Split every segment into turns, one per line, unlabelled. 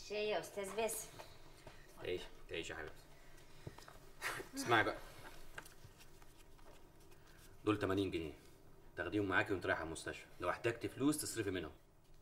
شاي يا استاذ باسم
تعيش تعيش يا حبيبتي اسمعي بقى دول 80 جنيه تاخديهم معاكي وانت رايحه المستشفى لو احتجتي فلوس تصرفي منهم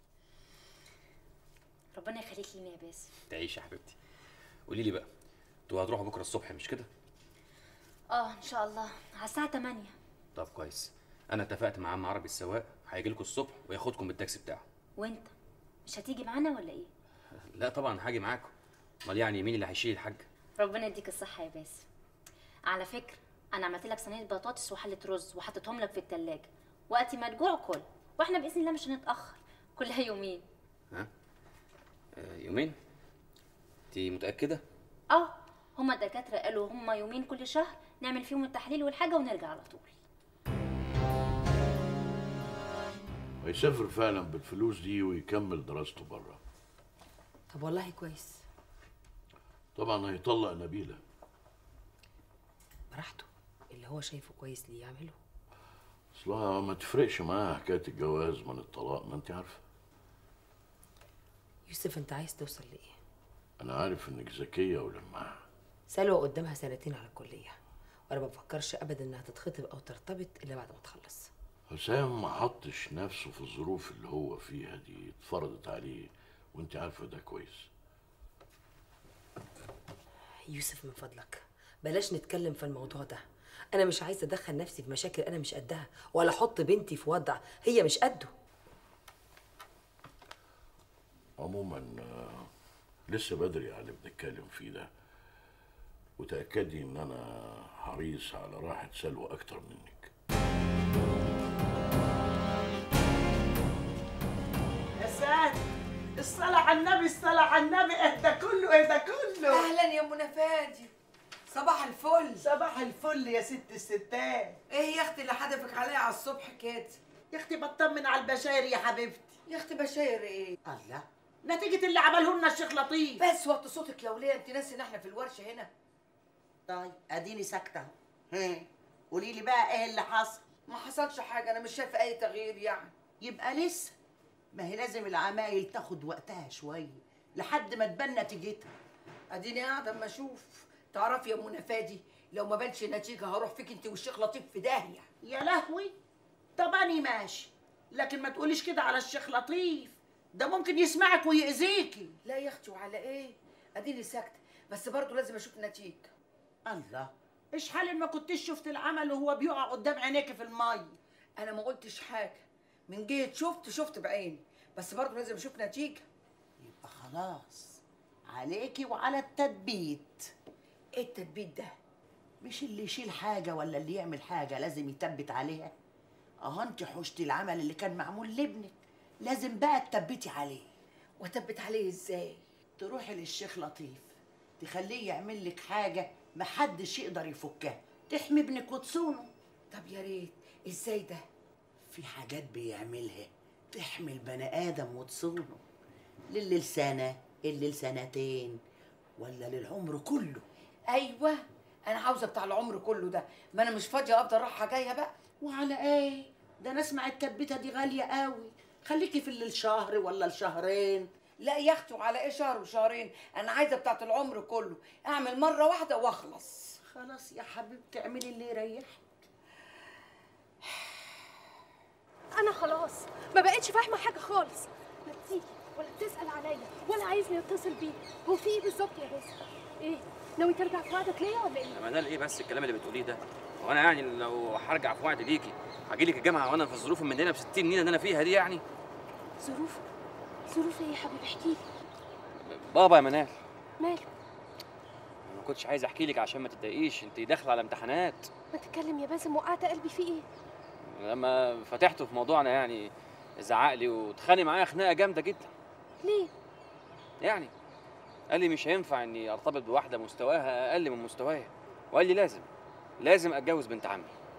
ربنا يخليك لينا يا باسم
تعيش يا حبيبتي قولي لي بقى انتوا هتروحوا بكره الصبح مش كده
اه ان شاء الله على الساعه 8
طب كويس انا اتفقت مع عم عربي السواق هيجي لكم الصبح وياخدكم بالتاكسي بتاعه
وانت مش هتيجي معانا ولا ايه
لا طبعا هاجي معاكم امال يعني مين اللي هيشيل الحاج
ربنا يديك الصحه يا باسم على فكره انا عملت لك صينيه بطاطس وحله رز وحطيتهم لك في التلاجة وقت ما تجوع كل واحنا باذن الله مش هنتاخر كلها يومين
ها آه، يومين انت متاكده
اه هما الدكاتره قالوا هما يومين كل شهر نعمل فيهم التحليل والحاجه ونرجع على طول
هيسافر فعلا بالفلوس دي ويكمل دراسته بره
طب والله كويس
طبعا هيطلق نبيله
براحته اللي هو شايفه كويس ليه يعمله
اصلها ما تفرقش معاها حكايه الجواز من الطلاق ما انت عارفه
يوسف انت عايز توصل لايه
انا عارف انك ذكيه ولماحه
سلوى قدامها سنتين على الكليه وانا ما بفكرش ابدا انها تتخطب او ترتبط الا بعد ما تخلص
حسام ما حطش نفسه في الظروف اللي هو فيها دي اتفرضت عليه وانت عارفه ده كويس
يوسف من فضلك بلاش نتكلم في الموضوع ده انا مش عايزه ادخل نفسي في مشاكل انا مش قدها ولا احط بنتي في وضع هي مش قده
عموما آه، لسه بدري على اللي بنتكلم فيه ده وتأكدي ان انا حريص على راحة سلوى اكتر منك
يا ساتر الصلاة على النبي الصلاة على النبي اهدى كله اهدى كله
اهلا يا منى فادي صباح الفل
صباح الفل يا ست الستات
ايه يا اختي اللي حدفك عليا على الصبح كده
يا اختي بطمن على البشاير يا حبيبتي
يا اختي بشاير ايه
الله نتيجة اللي عمله لنا الشيخ لطيف
بس وطي صوتك يا وليه انت ناسي ان احنا في الورشه هنا
طيب اديني ساكتة اهو ها، قولي لي بقى ايه اللي حصل
ما حصلش حاجه انا مش شايفه اي تغيير يعني
يبقى لسه ما هي لازم العمايل تاخد وقتها شوية لحد ما تبان نتيجتها
اديني قاعده اما اشوف تعرفي يا منى فادي لو ما بانش نتيجه هروح فيك انت والشيخ لطيف في داهيه
يا لهوي طب اني ماشي لكن ما تقوليش كده على الشيخ لطيف ده ممكن يسمعك ويأذيكي
لا يا اختي وعلى ايه اديني ساكته بس برضه لازم اشوف نتيجه
الله ايش حال ما كنتش شفت العمل وهو بيقع قدام عينيك في المي
انا ما قلتش حاجه من جهه شفت شفت بعيني بس برضه لازم اشوف نتيجه
يبقى خلاص عليكي وعلى التثبيت
ايه التثبيت ده
مش اللي يشيل حاجة ولا اللي يعمل حاجة لازم يثبت عليها اه انت حشتي العمل اللي كان معمول لابنك لازم بقى تثبتي عليه
واثبت عليه ازاي
تروحي للشيخ لطيف تخليه يعمل لك حاجة محدش يقدر يفكها تحمي ابنك وتصونه
طب يا ريت ازاي ده
في حاجات بيعملها تحمي البني آدم وتصونه للي لسنة اللي لسنتين ولا للعمر كله
ايوه انا عاوزه بتاع العمر كله ده ما انا مش فاضيه افضل رايحه جايه بقى
وعلى ايه ده انا اسمع التثبيته دي غاليه قوي خليكي في اللي الشهر ولا الشهرين
لا يا اختي وعلى ايه شهر وشهرين انا عايزه بتاعت العمر كله اعمل مره واحده واخلص
خلاص يا حبيبتي اعملي اللي يريحك
انا خلاص ما بقتش فاهمه حاجه خالص لا بتيجي ولا بتسال عليا ولا عايزني اتصل بيه هو في ايه بالظبط يا باسم ايه ناوي ترجع في وعدك ليا ولا ايه
يا منال ايه بس الكلام اللي بتقوليه ده هو انا يعني لو هرجع في وعد ليكي هاجي لك الجامعه وانا في الظروف المنيله ب 60 نيله اللي انا فيها دي يعني
ظروف ظروف ايه يا حبيبي احكي لي
بابا يا منال
ماله
ما كنتش عايز احكي لك عشان ما تتضايقيش انت داخله على امتحانات
ما تتكلم يا باسم وقعت قلبي فيه ايه
لما فتحته في موضوعنا يعني زعق لي واتخانق معايا خناقه جامده جدا
ليه
يعني قال لي مش هينفع اني ارتبط بواحده مستواها اقل من مستوايا وقال لي لازم لازم اتجوز بنت عمي